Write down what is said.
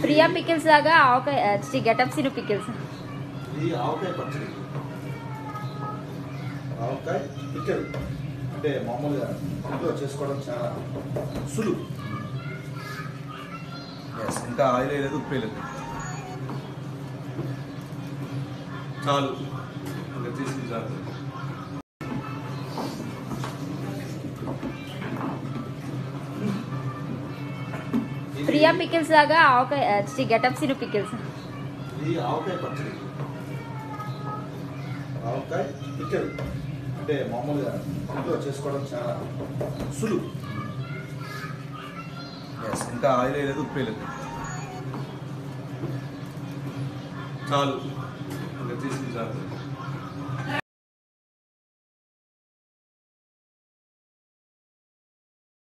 Priya pickles లాగా ఆవకాయ getup Sinu pickles ఇది ఆవకాయ పచ్చడి ఆవకాయ పిక్కల్ అంటే మామూలుగా ఇంట్లో చేసుకోవడం చాలా సులువు ఎస్ ఇంకా ఆయిల్ వేయలేదు ఉప్పు వేయలేదు చాలు ఇంకా తీసుకుని చాలు ఇది- ప్రియా పికిల్స్ లాగా ఆవకాయ గెటప్ సిను పికిల్స్ ఇది ఆవకాయ పచ్చడి ఆవకాయ పిక్కల్ అంటే మామూలుగా ఇంట్లో చేసుకోవడం చాలా సులువు ఎస్ ఇంకా ఆయిల్ వేయలేదు ఉప్పు వేయలేదు చాలు ఇంకా తీసుకుని చాలు